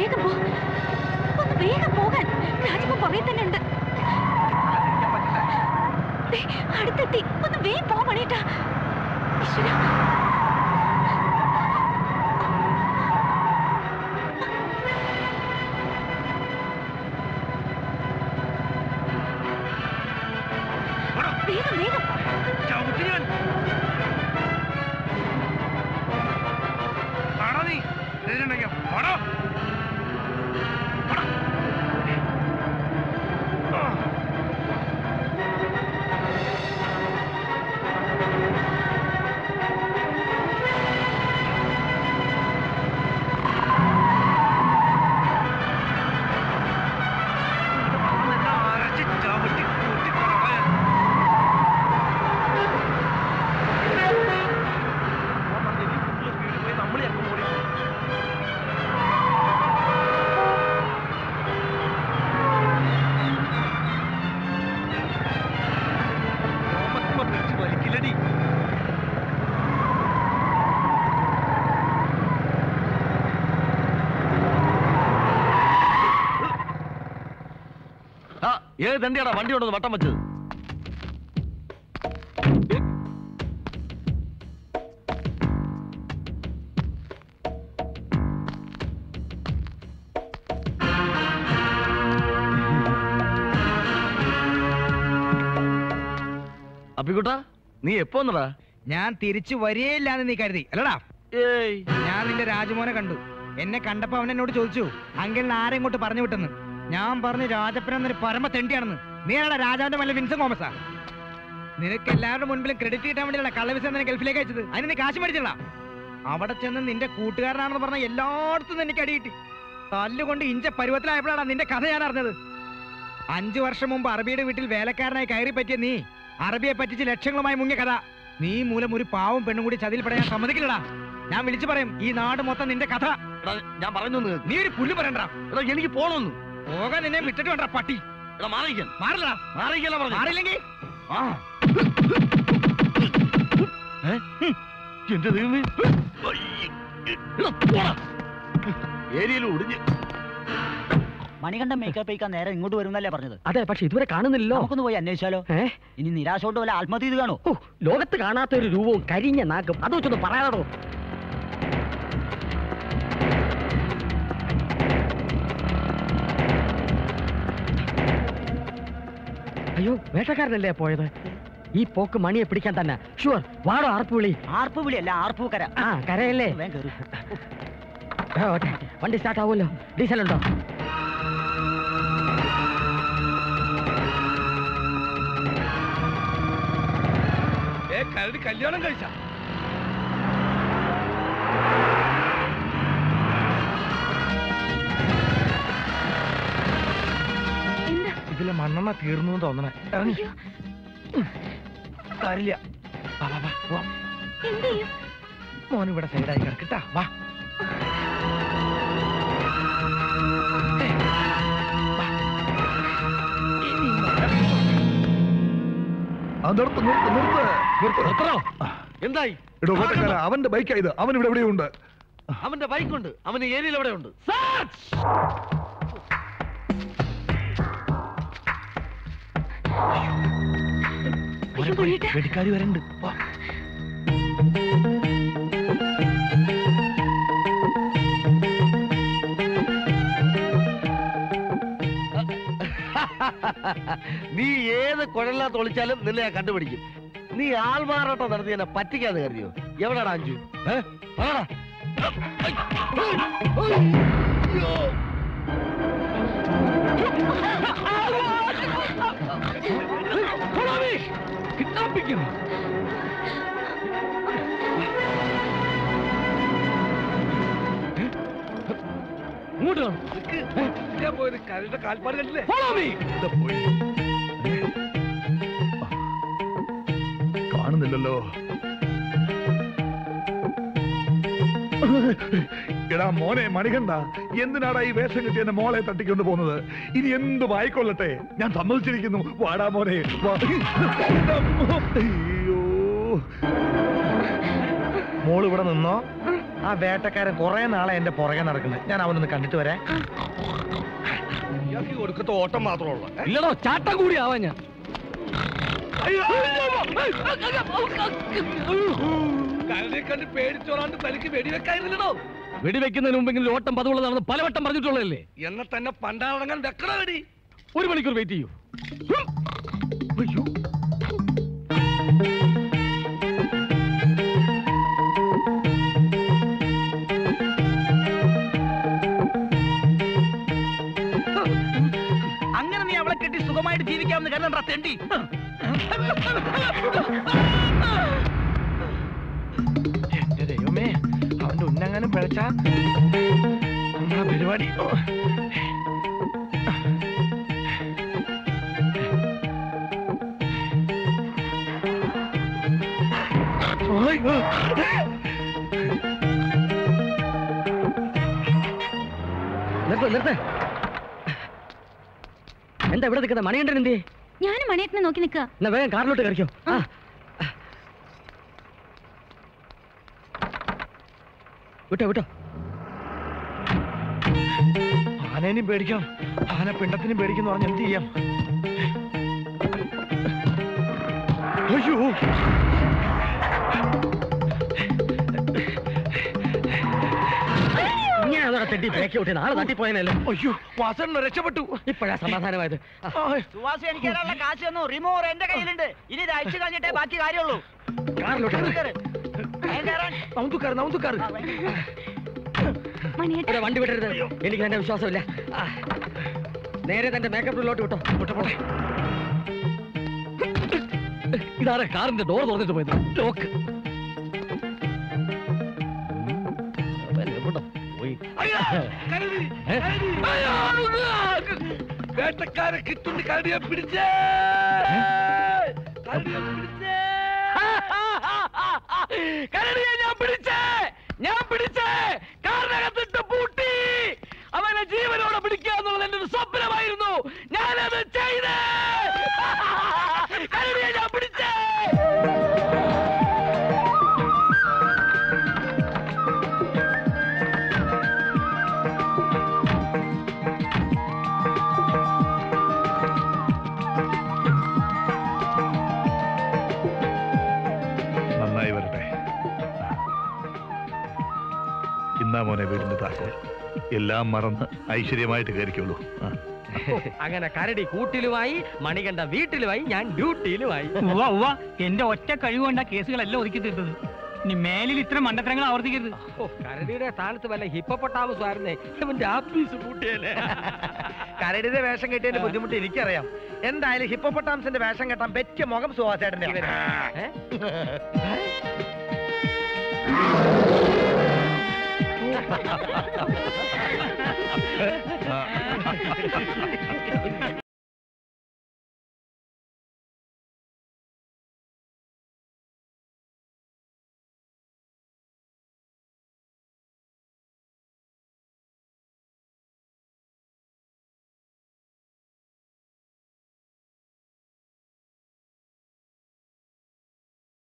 വേഗം പോ ഒന്ന് വേഗം പോകാൻ രാജമ്മ പുറകെ തന്നെ ഉണ്ട് ദേ, അടുത്തെത്തി ഒന്ന് വേഗം പോ മണിയേട്ടാ ഈശ്വരാ വേഗം വേഗം ആ ഏത് തണ്ടിയാടാ വണ്ടി കൊണ്ടത് വട്ടം വെച്ചത് അപ്പിക്കുട്ടാ നീ എപ്പോ വന്നടാ ഞാൻ തിരിച്ചു വരികയില്ലാന്ന് നീ കരുതി അല്ലടാ ഏയ് ഞാൻ നിന്റെ രാജമോനെ കണ്ടു എന്നെ കണ്ടപ്പോ അവൻ എന്നോട് ചോദിച്ചു അങ്കിളിന് ആരെ ഇങ്ങോട്ട് പറഞ്ഞു വിട്ടെന്ന് ഞാൻ പറഞ്ഞു രാജപ്പൻ എന്നൊരു പരമ തെണ്ടിയാണെന്ന് നീ ആടാ രാജാവിന്റെ മല്ല വിൻസൻ തോമസാ നിനക്ക് എല്ലാവരുടെ മുൻപിലും ക്രെഡിറ്റ് കിട്ടാൻ വേണ്ടിയുള്ള കള്ളവിസ നിന്നെ ഗൾഫിലേക്ക് അയച്ചത് അതിന് നീ കാശ് മേടിച്ചില്ല അവിടെ ചെന്ന് നിന്റെ കൂട്ടുകാരനാണെന്ന് പറഞ്ഞ എല്ലായിടത്തും എനിക്ക് അടി കിട്ടി തല്ലുകൊണ്ട് ഇഞ്ച പരുവത്തിലായപ്പോഴാണ് നിന്റെ കഥ ഞാൻ അറിഞ്ഞത് അഞ്ചു വർഷം മുമ്പ് അറബിയുടെ വീട്ടിൽ വേലക്കാരനായി കയറി പറ്റിയ നീ അറബിയെ പറ്റിച്ച് ലക്ഷങ്ങളുമായി മുങ്ങിയ കഥ നീ മൂലം ഒരു പാവം പെണ്ണും കൂടി ചതിയിൽ പെടാൻ സമ്മതിക്കില്ലടാ ഞാൻ വിളിച്ചു പറയും ഈ നാട് മൊത്തം നിന്റെ കഥ എടാ ഞാൻ പറയുന്നു നിനക്ക്. നീ ഒരു പുല്ല് പറയണ്ട എടാ എനിക്ക് പോണോന്ന് പോകാൻ നിന്നെ വിട്ടിട്ട് വേണ്ട പട്ടി എടാ മാറിയിക്കാൻ മാറില്ലടാ മാറിയിക്കല്ല പറഞ്ഞു മാറിയില്ലെങ്കിൽ ആ ഏ? എന്റെ ദൈവമേ എടാ, പോടാ. ഏരിയയിൽ ഒടിഞ്ഞ് മണികണ്ഠൻ മേക്കപ്പ് കഴിക്കാൻ നേരെ ഇങ്ങോട്ട് വരുന്നല്ലേ പറഞ്ഞത് അതെ പക്ഷെ ഇതുവരെ കാണുന്നില്ലല്ലോ നമുക്കൊന്ന് പോയി അന്വേഷിച്ചാലോ ഏ ഇനി നിരാശ കൊണ്ട് വല്ല ആത്മഹത്യ ചെയ്ത് കാണോ ഓ ലോകത്ത് കാണാത്ത ഒരു രൂപവും കരിഞ്ഞ നാക്കും അത് വെച്ചൊന്ന് പറയാതോ അയ്യോ വേട്ടക്കാരനല്ലേ പോയത് ഈ പോക്ക് മണിയെ പിടിക്കാൻ തന്നെ ഷുവർ വാടോ ആർപ്പ് വിളി ആർപ്പ് വിളിയല്ല ആർപ്പൂ കര ആ കരയല്ലേ വേഗം കേറ്. ആ, ഓട്ടെ. വണ്ടി സ്റ്റാർട്ട് ആവുമല്ലോ ഡീസൽ ഉണ്ടോ കല്യാണം കഴിച്ച എന്താ ഇതിലെ മണ്ണെണ്ണ തീർന്നു തോന്നണേ ഇറങ്ങി അയ്യോ കാര്യമില്ല വാ വാ വാ പോവാം എന്ത് ചെയ്യും മോൻ ഇവിടെ സൈഡായി കിടക്കട്ടാ വാ ഏയ്, വാ. ഇനി മഴ ആ നിർത്ത് നിർത്ത് നിർത്ത് നിർത്ത് നിർത്തണോ എന്തായി എടോ വേട്ടക്കാര അവന്റെ ബൈക്കാ ഇത് അവൻ ഇവിടെ എവിടെയുണ്ട് അവന്റെ ബൈക്കുണ്ട് അവന് ഏരിയയിൽ എവിടെ ഉണ്ട് അയ്യോ മണിയേട്ടാ വെടിക്കാരി വരണ്ട് വാ നീ ഏത് കുഴലിനകത്ത് ഒളിച്ചാലും നിന്നെ ഞാൻ കണ്ടുപിടിക്കും നീ ആൾമാറാട്ടം നടത്തി എന്നെ പറ്റിക്കാതെ കരുതിയോ എവിടാടാ അഞ്ചു ഏ? പറടാ. ഐ, ഐ, അയ്യോ. Follow me! കിഡ്നാപ്പിക്കുന്നു ഇങ്ങോട്ട് വാ. ഞാൻ പോയത് കരയുടെ കാൽപ്പാട് കണ്ടില്ലേ Follow me! ഇതാ പോയി. കാണുന്നില്ലല്ലോ എടാ മോനെ മണികണ്ട എന്തിനാടാ ഈ വേഷം കിട്ടി എന്റെ മോളെ തട്ടിക്കൊണ്ട് പോകുന്നത് ഇനി എന്ത് വായിക്കൊള്ളട്ടെ ഞാൻ സമ്മതിച്ചിരിക്കുന്നു വാടാ മോനെ വാ. അയ്യോ മോള് ഇവിടെ നിന്നോ ആ വേട്ടക്കാരൻ കുറെ നാളെ എന്റെ പുറകെ നടക്കുന്നത് ഞാൻ അവനൊന്ന് കണ്ടിട്ട് വരാം ഇയാൾക്ക് ഈ ഒടുക്കത്തെ ഓട്ടം മാത്രമേ ഉള്ളൂ ഏ? ഇല്ലടോ ചാട്ടം കൂടി ആവാ ഞാൻ അയ്യോ, അയ്യോ, കരടിയെ കണ്ട് പേടിച്ചോളാണ്ട് തനിക്ക് വെടിവെക്കായിരുന്നല്ലോ വെടിവെക്കുന്നതിന് മുമ്പെങ്കിലും ഓട്ടം പതിവുള്ളതാണെന്ന് പലവട്ടം പറഞ്ഞിട്ടുള്ളതല്ലേ എന്നെ തന്നെ പണ്ടാറടങ്ങാൻ വെക്കണ വെടി ഒരു മണിക്കൂർ വെയിറ്റ് ചെയ്യൂ അയ്യോ അങ്ങനെ നീ അവളെ കെട്ടി സുഖമായിട്ട് ജീവിക്കാമെന്ന് കരുതണ്ട തെണ്ടി എന്റെ ദൈവമേ അവന്റെ ഉന്നങ്ങാനും പിഴച്ചാ നമ്മളെ പരിപാടി ഓ. ഓയ്, ഓ. നിർത്ത് നിർത്ത് എന്താ ഇവിടെ നിൽക്കുന്നത് മണികണ്ഠൻ എന്തി ഞാനും മണിയേട്ടനെ നോക്കി നിൽക്കുക എന്നാ വേഗം കാറിലോട്ട് കയറിക്കോ ആ വിട്ടോ വിട്ടോ ആനേനും പേടിക്കാം ആന പിണ്ടത്തിനും പേടിക്കുന്നു പറഞ്ഞ് എന്ത് ചെയ്യാം അയ്യോ ഇങ്ങനെ അതോടെ തെറ്റി ബ്രേക്ക് ഔട്ട് നാളെ തട്ടിപ്പോയനല്ലോ അയ്യോ വാസണ്ണ രക്ഷപ്പെട്ടു ഇപ്പോഴാ സമാധാനമായത് ആ, ആയ്. സുവാസി എനിക്ക് തരാനുള്ള കാശ് തന്നു റിമൂവർ എന്റെ കയ്യിലുണ്ട് ഇനി ഇത് അയച്ചു കഴിഞ്ഞിട്ടേ ബാക്കി കാര്യമുള്ളൂ കാറിലോട്ട് കയറ്. കേറ്. വേഗം കേറാൻ. നൗന്തുക്കാർ നൗന്തുക്കാർ മണിയേട്ട ഇവിടെ വണ്ടി വിടരുത് എനിക്ക് തന്നെ വിശ്വാസമില്ല ആ. നേരെ തന്റെ മേക്കപ്പ് റൂമിലോട്ട് വിട്ടോ പോട്ടെ പോട്ടെ ഇതാരെ കാറിന്റെ ഡോർ തുറന്നിട്ട് പോയത് ലോക്ക് അവൻ എവിടെ പോയി അയ്യോ, കരടി, ഏ? കരടി. അയ്യോ, വേട്ടക്കാരെ കിട്ടുണ്ടി കരടിയെ പിടിച്ചേ കരടിയെ പിടിച്ചേ കരടിയെ ഞാൻ പിടിച്ചേ ഞാൻ പിടിച്ചേ കാറിനകത്തിട്ട് പൂട്ടി അവനെ ജീവനോടെ പിടിക്കുക എന്നുള്ളത് എന്റെ ഒരു സ്വപ്നമായിരുന്നു ഞാനത് ചെയ്തേ കരടിയെ ഞാൻ പിടിച്ചേ നന്നായി വരട്ടെ ഇന്നാ മോനെ വീടിന്റെ താക്കോൽ എല്ലാം മറന്ന് ഐശ്വര്യമായിട്ട് കയറിക്കുള്ളൂ ആ. അങ്ങനെ കരടി കൂട്ടിലുമായി മണികണ്ഠ വീട്ടിലുമായി ഞാൻ ഡ്യൂട്ടിയിലുമായി ഉവ്വ ഉവ്വ എന്റെ ഒറ്റ കഴിവുകൊണ്ട കേസുകളെല്ലാം ഒതുക്കി തീർത്തത് ഇനി മേലിൽ ഇത്ര മണ്ടത്തരങ്ങൾ ആവർത്തിക്കരുത് ഓ, കരടിയുടെ സ്ഥാനത്ത് വല്ല ഹിപ്പൊട്ടാമസ് ആയിരുന്നേ ഇവന്റെ ആപ്പീസ് പൂട്ടിയല്ലേ കരടിയുടെ വേഷം കെട്ടിയതിന്റെ ബുദ്ധിമുട്ട് എനിക്കറിയാം എന്തായാലും ഹിപ്പോപ്പൊട്ടാംസിന്റെ വേഷം കെട്ടാൻ പറ്റിയ മുഖം സുഹാസേട്ടന്റെ ഏ?